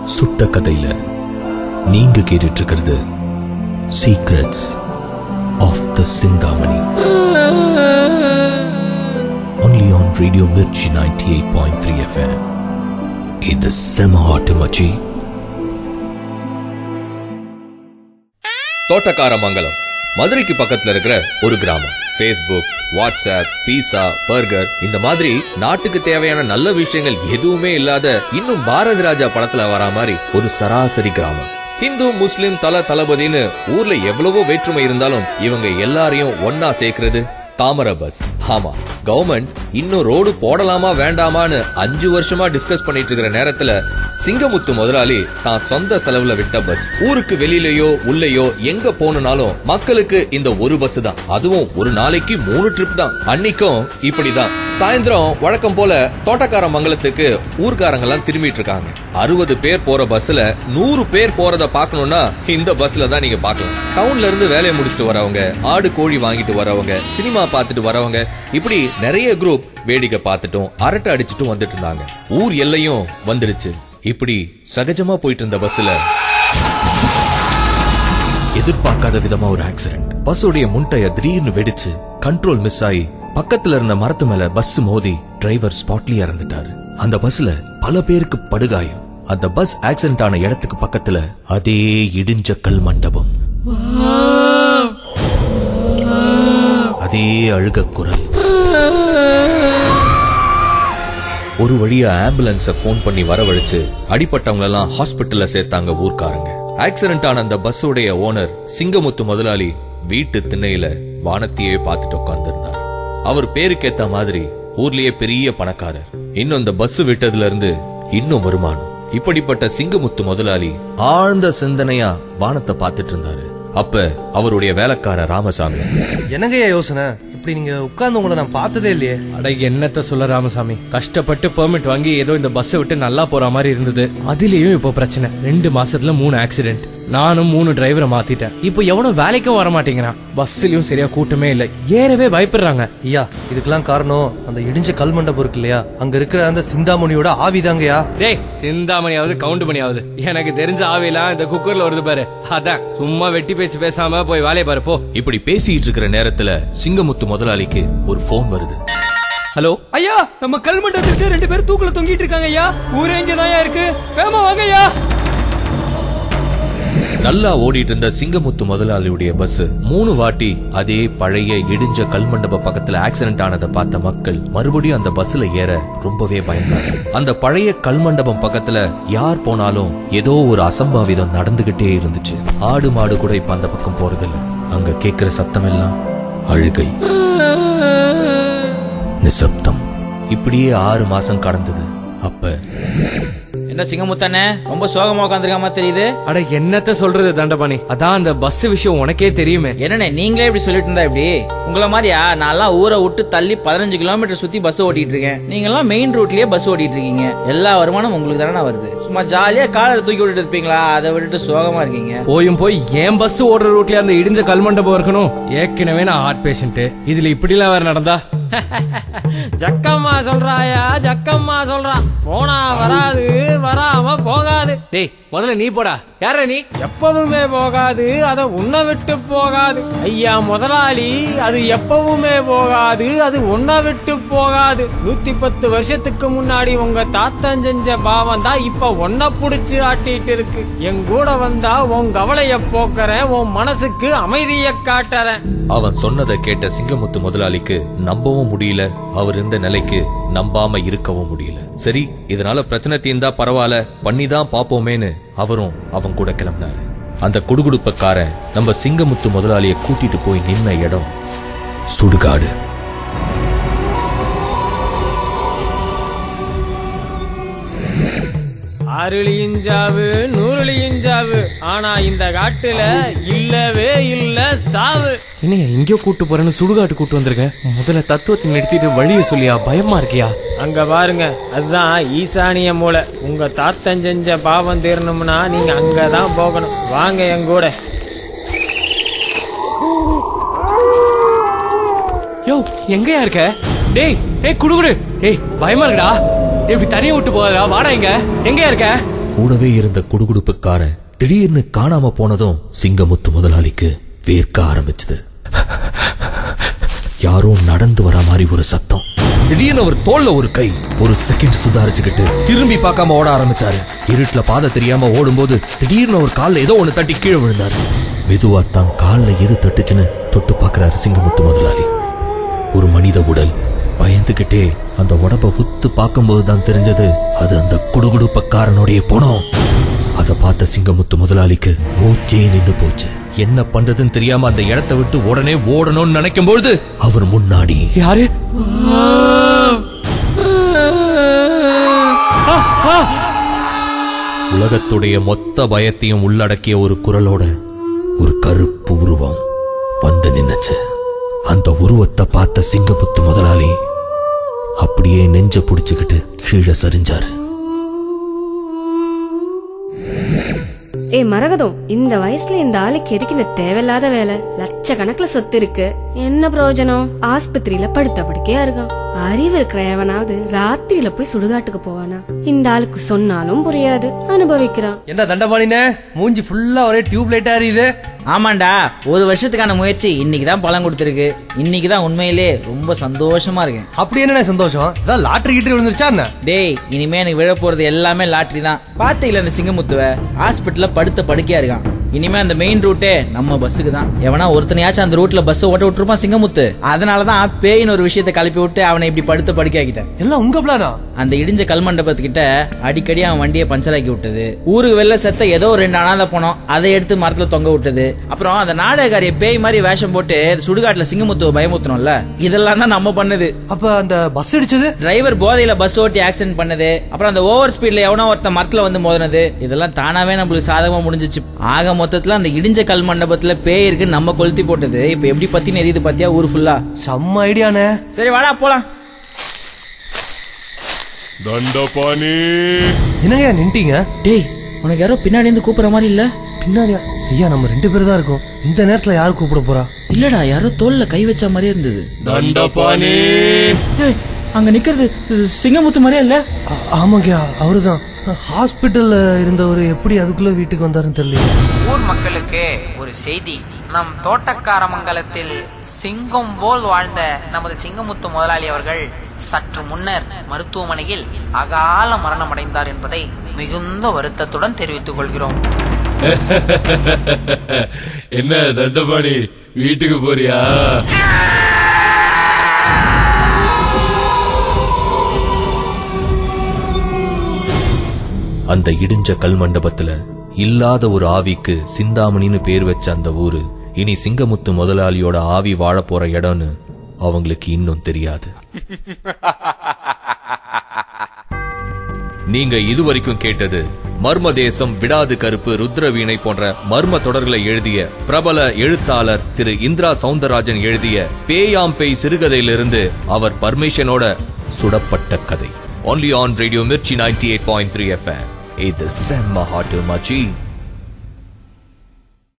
சுட்ட கதையில நீங்க கேட்டுட்டு இருக்கிறது secrets of the Chintamani only on radio Mirchi ninety eight point three FM இது செம ஹாட்டு மச்சி தோட்டக்காரமங்கலம் மதுரைக்கு பக்கத்துல இருக்கிற ஒரு கிராமம் ஃபேஸ்புக் வாட்ஸ்அப் பீஸா பர்கர் இந்த மாதிரி நாட்டுக்கு தேவையான நல்ல விஷயங்கள் எதுவுமே இல்லாத இன்னும் பாரதி ராஜா படத்துல வரா மாதிரி ஒரு சராசரி கிராமம் ஹிந்து முஸ்லிம் தல தளபதின்னு ஊர்ல எவ்வளவோ வேற்றுமை இருந்தாலும் இவங்க எல்லாரையும் ஒன்னா சேர்க்கிறது தாமர பஸ் ஆமா கவர்மெண்ட் இன்னும் ரோடு போடலாமா வேண்டாமான்னு அஞ்சு வருஷமா டிஸ்கஸ் பண்ணிட்டு இருக்கிற நேரத்துல சிங்கமுத்து முதலாளி தான் சொந்த செலவுல விட்ட பஸ் ஊருக்கு வெளியிலயோ உள்ளேயோ எங்க போகணும்னாலும் மக்களுக்கு இந்த ஒரு பஸ் தான் அதுவும் ஒரு நாளைக்கு மூணு ட்ரிப் தான் அன்னைக்கும் இப்படிதான் சாயந்தரம் வழக்கம் போல தோட்டக்கார மங்கலத்துக்கு ஊர்க்காரங்க எல்லாம் திரும்பிட்டு இருக்காங்க அறுபது பேர் போற பஸ்ல நூறு பேர் போறத பார்க்கணும்னா இந்த பஸ்ல தான் நீங்க பார்க்கலாம் டவுன்ல இருந்து வேலையை முடிச்சுட்டு வரவங்க ஆடு கோழி வாங்கிட்டு வரவங்க சினிமா பார்த்துட்டு வரவங்க இப்படி நிறைய குரூப் வேடிக்கை பார்த்துட்டும் அரட்டை அடிச்சுட்டும் வந்துட்டு இருந்தாங்க ஊர் எல்லையும் வந்துடுச்சு இப்படி சகஜமா போயிட்டு இருந்த பஸ்ல எதிர்பார்க்காத விதமா ஒரு ஆக்சிடென்ட் பஸ்ஸுடைய முன் டயர் திடீர்னு வெடிச்சு கண்ட்ரோல் மிஸ் ஆகி பக்கத்துல இருந்த மரத்து மேல பஸ் மோதி டிரைவர் ஸ்பாட்லயே இறந்துட்டாரு அந்த பஸ்ல பல பேருக்கு படுகாயம் அந்த பஸ் ஆக்சிடென்ட் ஆன இடத்துக்கு பக்கத்துல அதே இடிஞ்ச கல் மண்டபம் அதே அழுக குரல் ஒரு வழியா ஆம்புலன்ஸ ஃபோன் பண்ணி வரவழைச்சு அடிப்பட்டவங்க எல்லாம் ஹாஸ்பிட்டல்ல சேர்த்தாங்க ஊர்க்காரங்க ஆக்சிடென்ட் ஆன அந்த பஸ்ஸுடைய ஓனர் சிங்கமுத்து முதலாளி வீட்டு திண்ணையில வானத்தையே பார்த்துட்டு உட்கார்ந்திருந்தார் அவர் பேருக்கேத்த மாதிரி ஊர்லயே பெரிய பணக்காரர் இன்னும் இந்த பஸ் விட்டதுல இருந்து இன்னும் வருமானம் இப்படிப்பட்ட சிங்கமுத்து முதலாளி ஆழ்ந்த சிந்தனையா வானத்தை பார்த்துட்டு இருந்தாரு அப்ப அவருடைய வேலைக்கார ராமசாமி என்னங்கய்யா யோசனை இப்படி நீங்க உட்கார்ந்து உங்களை நான் பார்த்ததே இல்லையே அட என்னத்த சொல்ல ராமசாமி கஷ்டப்பட்டு பெர்மிட் வாங்கி ஏதோ இந்த பஸ்ஸை விட்டு நல்லா போற மாதிரி இருந்தது அதுலயும் இப்போ பிரச்சனை ரெண்டு மாசத்துல மூணு ஆக்சிடென்ட் நானும் மூணு டிரைவரை மாத்திட்டேன் இப்போ எவனும் வேலைக்கும் வர மாட்டேங்கிறான் பஸ்லயும் சரியா கூட்டமே இல்ல ஏறவே பயப்படுறாங்க ஐயா இதுக்கெல்லாம் காரணம் அந்த இடிஞ்ச கல் மண்டபம் இருக்கு இல்லையா அங்க இருக்கிற அந்த சிந்தாமணியோட ஆவிதாங்கய்யா டேய் சிந்தாமணியாவது கவுண்ட் பண்ணியாவது எனக்கு தெரிஞ்ச ஆவிலாம் இந்த குக்கர்ல வருது பாரு அதான் சும்மா வெட்டி பேச்சு பேசாம போய் வேலையை பாரு போ இப்படி பேசிட்டு இருக்கிற நேரத்துல சிங்கமுத்து முதலாளிக்கு ஒரு போன் வருது ஹலோ ஐயா நம்ம கல்மண்டத்திற்கு ரெண்டு பேரும் தூக்குல தொங்கிட்டு இருக்காங்க ஐயா ஊரே இங்க இருக்கு வேமா வாங்க ஐயா நல்லா ஓடிட்டு இருந்த சிங்கமுத்து முதலாளியுடைய பஸ் மூணு வாட்டி அதே பழைய இடிஞ்ச கல்மண்டப பக்கத்துல ஆக்சிடென்ட் ஆனதை பார்த்த மக்கள் மறுபடியும் அந்த பஸ்ல ஏற ரொம்பவே பயந்தாங்க அந்த பழைய கல்மண்டபம் பக்கத்துல யார் போனாலும் ஏதோ ஒரு அசம்பாவிதம் நடந்துகிட்டே இருந்துச்சு ஆடு மாடு கூட இப்ப அந்த பக்கம் போறதில்ல அங்க கேக்குற சத்தம் எல்லாம் அழுகை நிசப்தம் இப்படியே ஆறு மாசம் கடந்தது அப்ப என்ன சிங்கமுத்தானே ரொம்ப சோகமா உட்காந்துருக்க மாதிரி தெரியுது அட என்னத்த சொல்றது தண்டபாணி அதான் அந்த பஸ் விஷயம் உனக்கே தெரியுமே என்னண்ணே நீங்களே இப்படி சொல்லிட்டு இருந்தா இப்படி உங்களை மாதிரியா நான்லாம் ஊரை விட்டு தள்ளி பதினஞ்சு கிலோமீட்டர் சுத்தி பஸ் ஓட்டிட்டு இருக்கேன் நீங்க எல்லாம் மெயின் ரூட்லயே பஸ் ஓட்டிட்டு இருக்கீங்க எல்லா வருமானம் உங்களுக்கு தானே வருது சும்மா ஜாலியா காலரை தூக்கி விட்டுட்டு இருப்பீங்களா அதை விட்டுட்டு சோகமா இருக்கீங்க போயும் போய் ஏன் பஸ் ஓடுற ரூட்ல அந்த இடிஞ்ச கல்மண்டபம் இருக்கணும் ஏற்கனவே நான் ஹார்ட் பேஷண்ட் இதுல இப்படிலாம் வேற நடந்தா ஜக்கம்மா சொல்றாயா ஜக்கம்மா சொல்றா போனா வராது வராம போகாது டேய் முதல்ல நீ போடா யார நீ எப்பவுமே போகாது அத உன்னை விட்டு போகாது ஐயா முதலாளி அது எப்பவுமே போகாது அது உன்னை விட்டு போகாது நூத்தி பத்து வருஷத்துக்கு முன்னாடி உங்க தாத்தன் செஞ்ச பாவம் தான் இப்ப ஒன்ன புடிச்சு ஆட்டிட்டு இருக்கு என் கூட வந்தா உன் கவலைய போக்குறேன் உன் மனசுக்கு அமைதிய காட்டுறேன் அவன் சொன்னதை கேட்ட சிங்கமுத்து முதலாளிக்கு நம்பவும் முடியல அவர் இருந்த நிலைக்கு நம்பாம இருக்கவும் முடியல சரி இதனால பிரச்சனை தீர்ந்தா பரவாயில்ல பண்ணிதான் பாப்போமேன்னு அவரும் அவன் கூட கிளம்பினாரு அந்த குடுகுடுப்பக்காரன் நம்ம சிங்கமுத்து முதலாளிய கூட்டிட்டு போய் நின்ன இடம் சுடுகாடு அருளியஞ்சாவு நூறுளியஞ்சாவு ஆனா இந்த காட்டுல இல்லவே இல்ல சாவு என்னையா எங்கேயோ கூட்டு போறேன்னு சுடுகாட்டு கூட்டு வந்திருக்க முதல்ல தத்துவத்தை நிறுத்திட்டு வழிய சொல்லியா பயமா இருக்கியா அங்க பாருங்க அதுதான் ஈசானிய மூளை உங்க தாத்தன் செஞ்ச பாவம் தீரணும்னா நீங்க அங்கதான் போகணும் வாங்க என் கூட யோ எங்கயா இருக்க டேய் டேய் குடு குடு டேய் பயமா இருக்குடா டேய் இப்படி தனியா விட்டு போகாதடா வாடா இங்க எங்கயா இருக்க கூடவே இருந்த குடுகுடுப்புக்காரன் திடீர்னு காணாம போனதும் சிங்கமுத்து முதலாளிக்கு வேர்க்க ஆரம்பிச்சது யாரோ நடந்து வர மாதிரி ஒரு சத்தம் திடீர்னு அவர் தோல்ல ஒரு கை ஒரு செகண்ட் சுதாரிச்சுக்கிட்டு திரும்பி பார்க்காம ஓட ஆரம்பிச்சாரு இருட்டுல பாதை தெரியாம ஓடும்போது திடீர்னு ஒரு கால்ல ஏதோ ஒண்ணு தட்டி கீழே விழுந்தாரு மெதுவா தான் கால்ல எது தட்டுச்சுன்னு தொட்டு பார்க்கறாரு சிங்கமுத்து முதலாளி ஒரு மனித உடல் பயந்துகிட்டே அந்த உடம்ப உத்து பார்க்கும்போது தான் தெரிஞ்சது அது அந்த குடுகுடுப்பக்காரனுடைய பணம் அதை பார்த்த சிங்கமுத்து முதலாளிக்கு மூச்சே நின்னு போச்சு என்ன பண்றதுன்னு தெரியாம அந்த இடத்தை விட்டு உடனே ஓடணும்னு நினைக்கும் பொழுது அவர் முன்னாடி யாரு உலகத்துடைய மொத்த பயத்தையும் உள்ளடக்கிய ஒரு குரலோட ஒரு கருப்பு உருவம் வந்து நின்னுச்சு அந்த உருவத்தை பார்த்த சிங்கமுத்து முதலாளி அப்படியே நெஞ்ச புடிச்சுக்கிட்டு கீழே சரிஞ்சாரு ஏ மரகதம் இந்த வயசுல இந்த ஆளுக்கு எதுக்கு இந்த தேவையில்லாத வேலை லட்சக்கணக்குல சொத்து இருக்கு என்ன பிரயோஜனம் ஆஸ்பத்திரியில படுத்த படுக்கையா இருக்கான் அறிவு இருக்கிற எவனாவது ராத்திரியில போய் சுடுகாட்டுக்கு போவானா இந்த ஆளுக்கு சொன்னாலும் புரியாது அனுபவிக்கிறான் என்ன தண்டபாணினே மூஞ்சி ஃபுல்லா ஒரே டியூப் லைட்டா எரியுது ஆமாண்டா ஒரு வருஷத்துக்கான முயற்சி இன்னைக்கு தான் பலன் கொடுத்துருக்கு இன்னைக்கு தான் உண்மையிலே ரொம்ப சந்தோஷமா இருக்கேன் அப்படி என்ன சந்தோஷம் ஏதாவது லாட்டரி கிட்டரி விழுந்துருச்சா என்ன டேய் இனிமே எனக்கு விழ போறது எல்லாமே லாட்டரி தான் பாத்தீங்களா இந்த சிங்கமுத்துவ ஹாஸ்பிட்டல்ல படுத்த படுக்கையா இருக்கான் இனிமே அந்த மெயின் ரூட்டே நம்ம பஸ்ஸுக்கு தான் எவனா ஒருத்தனையாச்சும் அந்த ரூட்ல பஸ் ஓட்ட விட்டுருப்பான் சிங்கமுத்து அதனாலதான் பேயின்னு ஒரு விஷயத்தை கிளப்பி விட்டு அவனை இப்படி படுத்த படுக்கையாக்கிட்டேன் எல்லாம் உங்க பிளானா அந்த இடிஞ்ச கல்மண்டபத்துக்கிட்ட அடிக்கடி அவன் வண்டியை பஞ்சர் ஆக்கி விட்டது ஊருக்கு வெளில செத்த ஏதோ ஒரு ரெண்டு அனாதை போனோம் அதை எடுத்து மரத்துல தொங்க விட்டது அப்புறம் அந்த நாடகக்காரிய பேய் மாதிரி வேஷம் போட்டு சுடுகாட்டுல சிங்கமுத்துவ பயமுத்தணும்ல இதெல்லாம் தான் நம்ம பண்ணது அப்ப அந்த பஸ் அடிச்சது டிரைவர் போதையில பஸ் ஓட்டி ஆக்சிடென்ட் பண்ணது அப்புறம் அந்த ஓவர் ஸ்பீட்ல எவனோ ஒருத்த மரத்துல வந்து மோதினது இதெல்லாம் தானாவே நம்மளுக்கு சாதகமா முடிஞ்சிச்சு ஆக மொத்தத்துல அந்த இடிஞ்ச கல் மண்டபத்துல பேய் இருக்கு நம்ம கொளுத்தி போட்டது இப்ப எப்படி பத்தி எரியுது பாத்தியா ஊர் ஃபுல்லா செம்ம ஐடியானே சரி வாடா போலாம் தண்டபாணி என்னங்க நின்ட்டீங்க டேய் உனக்கு யாரோ பின்னாடி இருந்து கூப்பிடுற மாதிரி இல்ல பின்னாடியா ஐயா நம்ம ரெண்டு பேரும் தான் இருக்கோம் இந்த நேரத்துல யாரு கூப்பிட போறா இல்லடா யாரோ தோல்ல கை வச்ச மாதிரியே இருந்தது தண்டபாணி ஏய், அங்க நிக்கிறது சிங்கமுத்து மாதிரியே இல்ல ஆ- ஆமாங்கய்யா அவருதான் ஹாஸ்பிட்டல்ல இருந்தவர் எப்படி அதுக்குள்ள வீட்டுக்கு வந்தாருன்னு தெரியல ஊர் மக்களுக்கு ஒரு செய்தி நம் தோட்டக்காரமங்கலத்தில் சிங்கம் போல் வாழ்ந்த நமது சிங்கமுத்து முதலாளி அவர்கள் சற்று முன்னர் மருத்துவமனையில் அகால மரணம் அடைந்தார் என்பதை மிகுந்த வருத்தத்துடன் தெரிவித்துக் கொள்கிறோம் என்ன தண்டபாணி வீட்டுக்கு போறியா அந்த இடிஞ்ச கல் மண்டபத்துல இல்லாத ஒரு ஆவிக்கு சிந்தாமணின்னு பேர் வச்ச அந்த ஊரு இனி சிங்கமுத்து முதலாளியோட ஆவி வாழப் போற இடம்னு அவங்களுக்கு இன்னும் தெரியாது நீங்க இதுவரைக்கும் கேட்டது மர்ம தேசம் விடாது கருப்பு ருத்ரவீணை போன்ற மர்ம தொடர்களை எழுதிய பிரபல எழுத்தாளர் திரு இந்திரா சவுந்தரராஜன் எழுதிய பேயாம் பேய் சிறுகதையிலிருந்து அவர் பர்மிஷனோட சுடப்பட்ட கதை only on radio Mirchi ninety eight point three FM இது செம்ம ஹாட்டு மச்சி